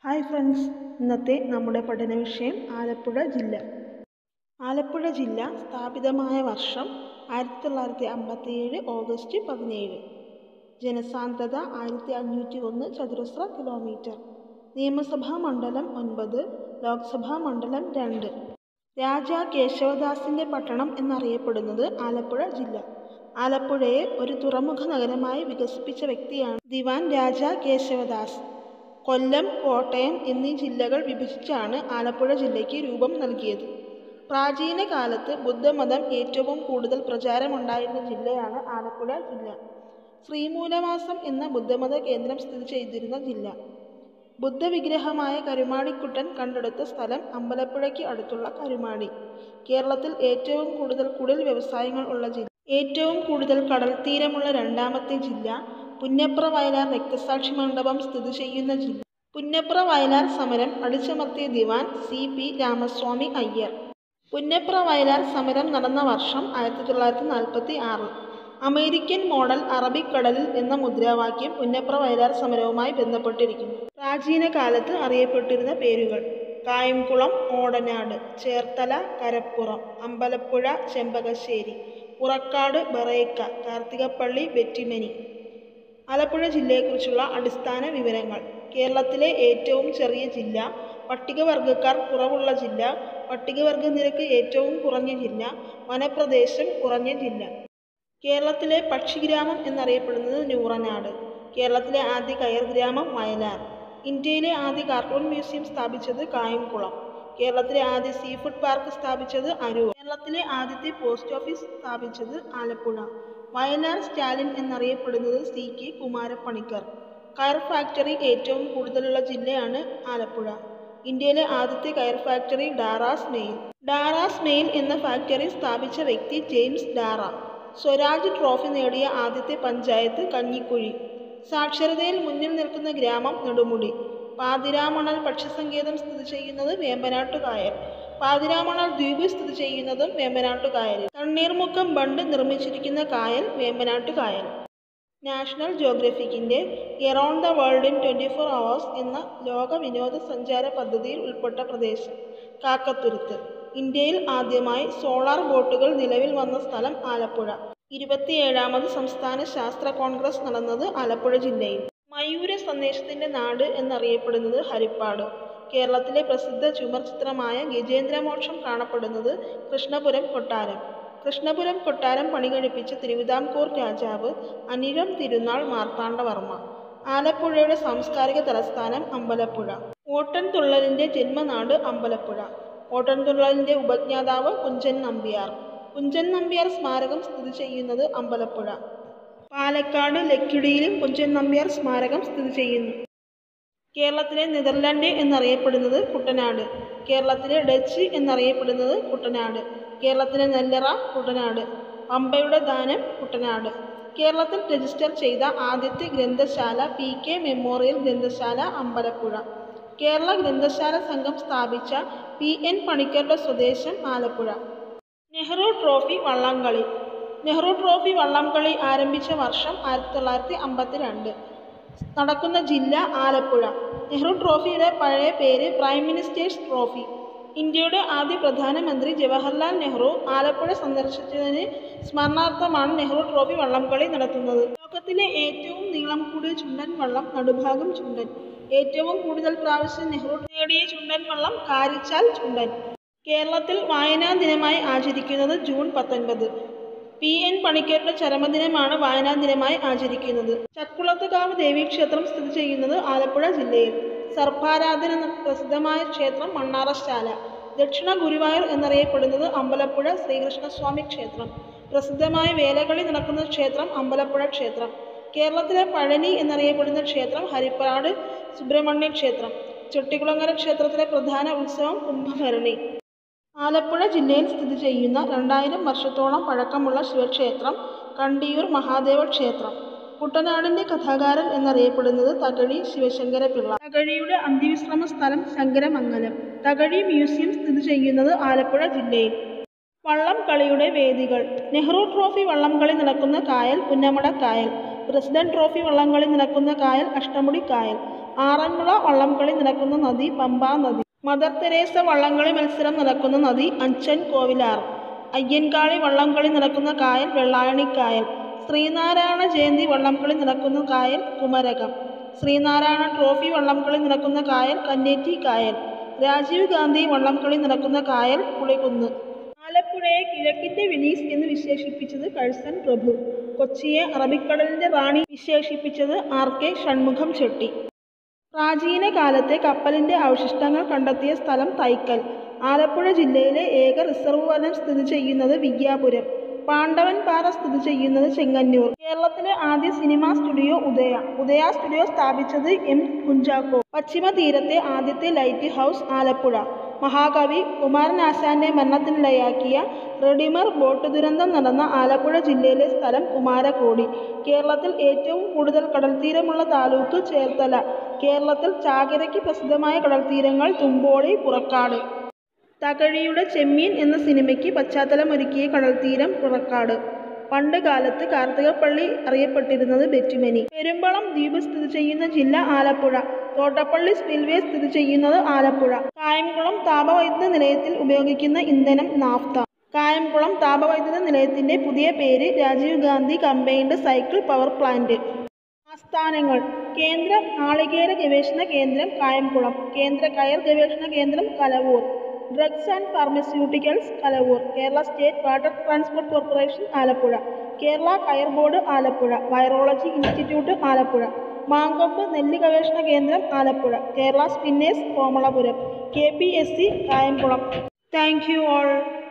hi friends ഇന്നത്തെ നമ്മുടെ പഠന വിഷയം ആലപ്പുഴ ജില്ല ആലപ്പുഴ ജില്ല സ്ഥാപിതമായ വർഷം ആയിരത്തി തൊള്ളായിരത്തി അമ്പത്തിയേഴ് ഓഗസ്റ്റ് പതിനേഴ് ജനസാന്ദ്രത ആയിരത്തി അഞ്ഞൂറ്റി ഒന്ന് ചതുരശ്ര കിലോമീറ്റർ നിയമസഭാ മണ്ഡലം ഒൻപത് ലോക്സഭാ മണ്ഡലം രണ്ട് രാജാ കേശവദാസിൻ്റെ പട്ടണം എന്നറിയപ്പെടുന്നത് ആലപ്പുഴ ജില്ല ആലപ്പുഴയെ ഒരു തുറമുഖ നഗരമായി വികസിപ്പിച്ച വ്യക്തിയാണ് ദിവാൻ രാജാ കേശവദാസ് കൊല്ലം കോട്ടയം എന്നീ ജില്ലകൾ വിഭജിച്ചാണ് ആലപ്പുഴ ജില്ലയ്ക്ക് രൂപം നൽകിയത് പ്രാചീന കാലത്ത് ബുദ്ധമതം ഏറ്റവും കൂടുതൽ പ്രചാരമുണ്ടായിരുന്ന ജില്ലയാണ് ആലപ്പുഴ ജില്ല ശ്രീമൂലവാസം എന്ന ബുദ്ധമത കേന്ദ്രം സ്ഥിതി ചെയ്തിരുന്ന ജില്ല ബുദ്ധവിഗ്രഹമായ കരുമാടിക്കുട്ടൻ കണ്ടെടുത്ത സ്ഥലം അമ്പലപ്പുഴയ്ക്ക് അടുത്തുള്ള കരുമാടി കേരളത്തിൽ ഏറ്റവും കൂടുതൽ കുടിൽ വ്യവസായങ്ങൾ ഉള്ള ജില്ല ഏറ്റവും കൂടുതൽ കടൽ തീരമുള്ള രണ്ടാമത്തെ ജില്ല പുന്നപ്ര വയലാർ രക്തസാക്ഷി മണ്ഡപം സ്ഥിതി ചെയ്യുന്ന ജില്ല പുന്നപ്ര വയലാർ സമരം അടിച്ചമർത്തിയ ദിവാൻ സി പി രാമസ്വാമി അയ്യർ പുന്നപ്ര വയലാർ സമരം നടന്ന വർഷം ആയിരത്തി തൊള്ളായിരത്തി നാൽപ്പത്തി ആറ് അമേരിക്കൻ മോഡൽ അറബിക്കടലിൽ എന്ന മുദ്രാവാക്യം പുന്നപ്ര വയലാർ സമരവുമായി ബന്ധപ്പെട്ടിരിക്കുന്നു പ്രാചീന കാലത്ത് അറിയപ്പെട്ടിരുന്ന പേരുകൾ കായംകുളം ഓടനാട് ചേർത്തല കരപ്പുറം അമ്പലപ്പുഴ ചെമ്പകശ്ശേരി പുറക്കാട് ബറേക്ക കാർത്തികപ്പള്ളി വെറ്റിമനി ആലപ്പുഴ ജില്ലയെക്കുറിച്ചുള്ള അടിസ്ഥാന വിവരങ്ങൾ കേരളത്തിലെ ഏറ്റവും ചെറിയ ജില്ല പട്ടികവർഗക്കാർ കുറവുള്ള ജില്ല പട്ടികവർഗ നിരക്ക് ഏറ്റവും കുറഞ്ഞ ജില്ല വനപ്രദേശം കുറഞ്ഞ ജില്ല കേരളത്തിലെ പക്ഷിഗ്രാമം എന്നറിയപ്പെടുന്നത് നൂറനാട് കേരളത്തിലെ ആദ്യ കയർ ഗ്രാമം വയലാർ ഇന്ത്യയിലെ ആദ്യ കാർട്ടൂൺ മ്യൂസിയം സ്ഥാപിച്ചത് കായംകുളം കേരളത്തിലെ ആദ്യ സീ ഫുഡ് പാർക്ക് സ്ഥാപിച്ചത് അരൂർ കേരളത്തിലെ ആദ്യത്തെ പോസ്റ്റ് ഓഫീസ് സ്ഥാപിച്ചത് ആലപ്പുഴ വയലാർ സ്റ്റാലിൻ എന്നറിയപ്പെടുന്നത് സി കെ കുമാരപ്പണിക്കർ കയർ ഫാക്ടറി ഏറ്റവും കൂടുതലുള്ള ജില്ലയാണ് ആലപ്പുഴ ഇന്ത്യയിലെ ആദ്യത്തെ കയർ factory Darragh Smail Darragh Smail എന്ന ഫാക്ടറി സ്ഥാപിച്ച വ്യക്തി ജെയിംസ് ഡാറ സ്വരാജ് ട്രോഫി നേടിയ ആദ്യത്തെ പഞ്ചായത്ത് കഞ്ഞിക്കുഴി സാക്ഷരതയിൽ മുന്നിൽ നിൽക്കുന്ന ഗ്രാമം നെടുമുടി പാതിരാമണൽ പക്ഷിസങ്കേതം സ്ഥിതി ചെയ്യുന്നത് വേമ്പനാട്ടുകായൽ പാതിരാമണൽ ദ്വീപ് സ്ഥിതി ചെയ്യുന്നതും വേമ്പനാട്ടുകായലിൽ തണ്ണീർമുക്കം ബണ്ട് നിർമ്മിച്ചിരിക്കുന്ന കായൽ വേമ്പനാട്ടുകായൽ നാഷണൽ ജോഗ്രഫിക്കിൻ്റെ around the world in twenty four hours എന്ന ലോക വിനോദസഞ്ചാര പദ്ധതിയിൽ ഉൾപ്പെട്ട പ്രദേശം കാക്കത്തുരുത്ത് ഇന്ത്യയിൽ ആദ്യമായി സോളാർ ബോട്ടുകൾ നിലവിൽ വന്ന സ്ഥലം ആലപ്പുഴ ഇരുപത്തിയേഴാമത് സംസ്ഥാന ശാസ്ത്ര കോൺഗ്രസ് നടന്നത് ആലപ്പുഴ ജില്ലയിൽ മയൂര സന്ദേശത്തിൻ്റെ നാട് എന്നറിയപ്പെടുന്നത് ഹരിപ്പാട് കേരളത്തിലെ പ്രസിദ്ധ ചുമർ ചിത്രമായ ഗജേന്ദ്രമോക്ഷം കാണപ്പെടുന്നത് കൃഷ്ണപുരം കൊട്ടാരം കൃഷ്ണപുരം കൊട്ടാരം പണികഴിപ്പിച്ച തിരുവിതാംകൂർ രാജാവ് അനിഴം തിരുനാൾ മാർത്താണ്ഡവർമ്മ ആലപ്പുഴയുടെ സാംസ്കാരിക തലസ്ഥാനം അമ്പലപ്പുഴ ഓട്ടൻതുള്ളലിൻ്റെ ജന്മനാട് അമ്പലപ്പുഴ ഓട്ടൻതുള്ളലിൻ്റെ ഉപജ്ഞാതാവ് കുഞ്ചൻ നമ്പ്യാർ കുഞ്ചൻ നമ്പ്യാർ സ്മാരകം സ്ഥിതി ചെയ്യുന്നത് അമ്പലപ്പുഴ പാലക്കാട് ലക്കിടിയിലും കുഞ്ചൻ നമ്പ്യാർ സ്മാരകം സ്ഥിതി ചെയ്യുന്നു കേരളത്തിലെ നെതർലാൻഡ് എന്നറിയപ്പെടുന്നത് കുട്ടനാട് കേരളത്തിലെ ഡച്ച് എന്നറിയപ്പെടുന്നത് കുട്ടനാട് കേരളത്തിലെ നെല്ലറ കുട്ടനാട് പമ്പയുടെ ദാനം കുട്ടനാട് കേരളത്തിൽ രജിസ്റ്റർ ചെയ്ത ആദ്യത്തെ ഗ്രന്ഥശാല പി കെ മെമ്മോറിയൽ ഗ്രന്ഥശാല അമ്പലപ്പുഴ കേരള ഗ്രന്ഥശാല സംഘം സ്ഥാപിച്ച പി എൻ പണിക്കരുടെ സ്വദേശം ആലപ്പുഴ നെഹ്റു ട്രോഫി വള്ളംകളി നെഹ്റു ട്രോഫി വള്ളംകളി ആരംഭിച്ച വർഷം ആയിരത്തി തൊള്ളായിരത്തി അമ്പത്തി രണ്ട് നടക്കുന്ന ജില്ല ആലപ്പുഴ നെഹ്റു ട്രോഫിയുടെ പഴയ പേര് പ്രൈം മിനിസ്റ്റേഴ്സ് ട്രോഫി ഇന്ത്യയുടെ ആദ്യ പ്രധാനമന്ത്രി ജവഹർലാൽ നെഹ്റു ആലപ്പുഴ സന്ദർശിച്ചതിന് സ്മരണാർത്ഥമാണ് നെഹ്റു ട്രോഫി വള്ളംകളി നടത്തുന്നത് ലോകത്തിലെ ഏറ്റവും നീളം കൂടിയ ചുണ്ടൻ വള്ളം നടുഭാഗം ചുണ്ടൻ ഏറ്റവും കൂടുതൽ പ്രാവശ്യം നെഹ്റു നേടിയ ചുണ്ടൻ വള്ളം കാരിച്ചാൽ ചുണ്ടൻ കേരളത്തിൽ വായനാ ദിനമായി ആചരിക്കുന്നത് ജൂൺ പത്തൊൻപത് പി എൻ പണിക്കരുടെ ചരമദിനമാണ് വായനാ ദിനമായി ആചരിക്കുന്നത് ചക്കുളത്തുകാവ് ദേവീക്ഷേത്രം സ്ഥിതി ചെയ്യുന്നത് ആലപ്പുഴ ജില്ലയിൽ സർപ്പാരാധന പ്രസിദ്ധമായ ക്ഷേത്രം മണ്ണാറശാല ദക്ഷിണ ഗുരുവായൂർ എന്നറിയപ്പെടുന്നത് അമ്പലപ്പുഴ ശ്രീകൃഷ്ണസ്വാമി ക്ഷേത്രം പ്രസിദ്ധമായ വേലകളി നടക്കുന്ന ക്ഷേത്രം അമ്പലപ്പുഴ ക്ഷേത്രം കേരളത്തിലെ പഴനി എന്നറിയപ്പെടുന്ന ക്ഷേത്രം ഹരിപ്പാട് സുബ്രഹ്മണ്യ ക്ഷേത്രം ചൊട്ടിക്കുളങ്ങര ക്ഷേത്രത്തിലെ പ്രധാന ഉത്സവം കുംഭഭരണി ആലപ്പുഴ ജില്ലയിൽ സ്ഥിതി ചെയ്യുന്ന രണ്ടായിരം വർഷത്തോളം പഴക്കമുള്ള ശിവക്ഷേത്രം കണ്ടിയൂർ മഹാദേവ ക്ഷേത്രം കുട്ടനാടിൻ്റെ കഥാകാരൻ എന്നറിയപ്പെടുന്നത് തകഴി ശിവശങ്കരപിള്ള തകഴിയുടെ അന്ത്യവിശ്രമ സ്ഥലം ശങ്കരമംഗലം തകഴി മ്യൂസിയം സ്ഥിതി ചെയ്യുന്നത് ആലപ്പുഴ ജില്ലയിൽ വള്ളം കളിയുടെ വേദികൾ നെഹ്റു ട്രോഫി വള്ളം കളി നടക്കുന്ന കായൽ പുന്നമട കായൽ പ്രസിഡന്റ് ട്രോഫി വള്ളംകളി നടക്കുന്ന കായൽ അഷ്ടമുടി കായൽ ആറന്മുള വള്ളംകളി നടക്കുന്ന നദി പമ്പാ നദി മദർ തെരേസ വള്ളംകളി മത്സരം നടക്കുന്ന നദി അഞ്ചൻ കോവിലാർ അയ്യൻകാളി വള്ളംകളി നടക്കുന്ന കായൽ വെള്ളായണിക്കായൽ ശ്രീനാരായണ ജയന്തി വള്ളംകളി നടക്കുന്ന കായൽ കുമരകം ശ്രീനാരായണ ട്രോഫി വള്ളംകളി നടക്കുന്ന കായൽ കന്നേറ്റി കായൽ രാജീവ് ഗാന്ധി വള്ളംകളി നടക്കുന്ന കായൽ പുളികുന്ന് ആലപ്പുഴയെ കിഴക്കിന്റെ വെനീസ് എന്ന് വിശേഷിപ്പിച്ചത് കഴ്സൺ പ്രഭു കൊച്ചിയെ അറബിക്കടലിന്റെ റാണി വിശേഷിപ്പിച്ചത് ആർ കെ ഷൺമുഖം ചെട്ടി പ്രാചീന കാലത്തെ കപ്പലിന്റെ അവശിഷ്ടങ്ങൾ കണ്ടെത്തിയ സ്ഥലം തൈക്കൽ ആലപ്പുഴ ജില്ലയിലെ ഏക റിസർവ് വനം സ്ഥിതി ചെയ്യുന്നത് വിദ്യാപുരം പാണ്ഡവൻ പാറ സ്ഥിതി ചെയ്യുന്നത് ചെങ്ങന്നൂർ കേരളത്തിലെ ആദ്യ cinema studio Udaya Udaya studio സ്ഥാപിച്ചത് എം കുഞ്ചാക്കോ പശ്ചിമ തീരത്തെ ആദ്യത്തെ ലൈറ്റ് ഹൗസ് ആലപ്പുഴ മഹാകവി കുമാരനാശാന്റെ മരണത്തിനിടയാക്കിയ റെഡിമർ ബോട്ട് ദുരന്തം നടന്ന ആലപ്പുഴ ജില്ലയിലെ സ്ഥലം കുമാരകോടി കേരളത്തിൽ ഏറ്റവും കൂടുതൽ കടൽത്തീരമുള്ള താലൂക്ക് ചേർത്തല കേരളത്തിൽ ചാകരയ്ക്ക് പ്രസിദ്ധമായ കടൽത്തീരങ്ങൾ തുമ്പോളി പുറക്കാട് തകഴിയുടെ ചെമ്മീൻ എന്ന സിനിമയ്ക്ക് പശ്ചാത്തലമൊരുക്കിയ കടൽത്തീരം പുറക്കാട് പണ്ട് കാലത്ത് കാർത്തികപ്പള്ളി അറിയപ്പെട്ടിരുന്നത് ബെറ്റുമനി പെരുമ്പളം ദ്വീപ് സ്ഥിതി ചെയ്യുന്ന ജില്ല ആലപ്പുഴ തോട്ടപ്പള്ളി സ്പിൽവേ സ്ഥിതി ചെയ്യുന്നത് ആലപ്പുഴ കായംകുളം താപവൈദ്യുത നിലയത്തിൽ ഉപയോഗിക്കുന്ന ഇന്ധനം നാഫ്ത കായംകുളം താപവൈദ്യുത നിലയത്തിന്റെ പുതിയ പേര് Rajiv Gandhi combined cycle power plant ആസ്ഥാനങ്ങൾ കേന്ദ്ര നാളികേര ഗവേഷണ കേന്ദ്രം കായംകുളം കേന്ദ്ര കയർ ഗവേഷണ കേന്ദ്രം Kalavoor drugs and pharmaceuticals Kalavoor Kerala state water transport corporation Alappuzha Kerala coir board Alappuzha virology institute Alappuzha Mankombu നെല്ല് ഗവേഷണ കേന്ദ്രം Alappuzha Kerala spinners Komalapuram K P S C Kayamkulam thank you all